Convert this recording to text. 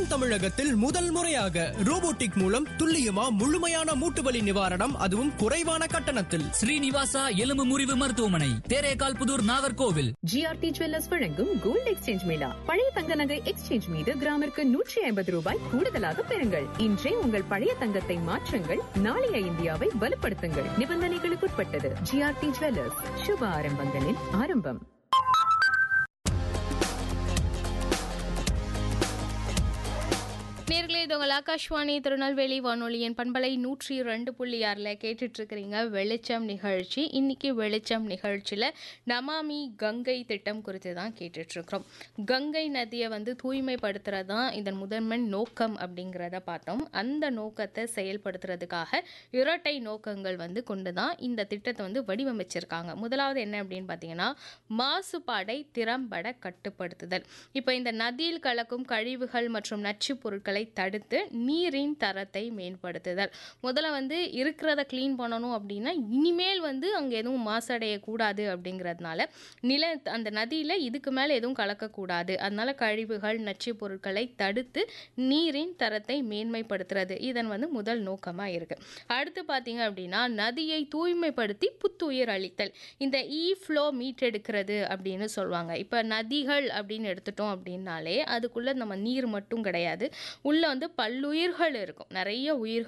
தென் தமிழகத்தில் முதல் முறையாக ரோபோட்டிக் மூலம் துல்லியமா முழுமையான மூட்டுவலி நிவாரணம் அதுவும் குறைவான கட்டணத்தில் ஸ்ரீனிவாசா எலும்பு முறிவு மருத்துவமனை தேரேகால் புதூர் நாகர்கோவில் ஜிஆர்டி ஜுவல்லர்ஸ் வழங்கும் கோல்ட் எக்ஸ்சேஞ்ச் மேளா பழைய தங்க நகை எக்ஸ்சேஞ்ச் மீது கிராமிற்கு நூற்றி ஐம்பது ரூபாய் கூடுதலாக பெறுங்கள் இன்றே உங்கள் பழைய தங்கத்தை மாற்றுங்கள் நாளைய இந்தியாவை வலுப்படுத்துங்கள் நிபந்தனைகளுக்குட்பட்டது ஜிஆர்டி ஜுவல்லர்ஸ் சுப ஆரம்பங்களின் ஆரம்பம் நேர்களே இது உங்கள் ஆகாஷ்வாணி திருநெல்வேலி வானொலியின் பண்பலை நூற்றி ரெண்டு புள்ளி ஆறில் கேட்டுட்ருக்கிறீங்க வெளிச்சம் நிகழ்ச்சி இன்னைக்கு வெளிச்சம் நிகழ்ச்சியில் நமாமி கங்கை திட்டம் குறித்து தான் கேட்டுட்ருக்குறோம் கங்கை நதியை வந்து தூய்மைப்படுத்துறது தான் இதன் முதன்மை நோக்கம் அப்படிங்கிறத பார்த்தோம் அந்த நோக்கத்தை செயல்படுத்துறதுக்காக இரட்டை நோக்கங்கள் வந்து கொண்டு தான் இந்த திட்டத்தை வந்து வடிவமைச்சிருக்காங்க முதலாவது என்ன அப்படின்னு பார்த்தீங்கன்னா மாசுபாடை திறம்பட கட்டுப்படுத்துதல் இப்போ இந்த நதியில் கலக்கும் கழிவுகள் மற்றும் நச்சுப் பொருட்களை தடுத்து நீரின் தரத்தை மேம்படுத்துதல் முதல்ல வந்து இருக்கிறத க்ளீன் பண்ணணும் அப்படின்னா இனிமேல் வந்து அங்கே எதுவும் மாசடையக்கூடாது அப்படிங்கிறதுனால நில அந்த நதியில் இதுக்கு மேலே எதுவும் கலக்கக்கூடாது அதனால கழிவுகள் நச்சுப் பொருட்களை தடுத்து நீரின் தரத்தை மேன்மைப்படுத்துறது இதன் வந்து முதல் நோக்கமாக இருக்குது அடுத்து பார்த்தீங்க அப்படின்னா நதியை தூய்மைப்படுத்தி புத்துயிர் அளித்தல் இந்த இ ஃப்ளோ மீட்டெடுக்கிறது அப்படின்னு சொல்லுவாங்க இப்போ நதிகள் அப்படின்னு எடுத்துட்டோம் அப்படின்னாலே அதுக்குள்ளே நம்ம நீர் மட்டும் கிடையாது உள்ளே வந்து பல்லுயிர்கள் இருக்கும் நிறைய உயிர்கள்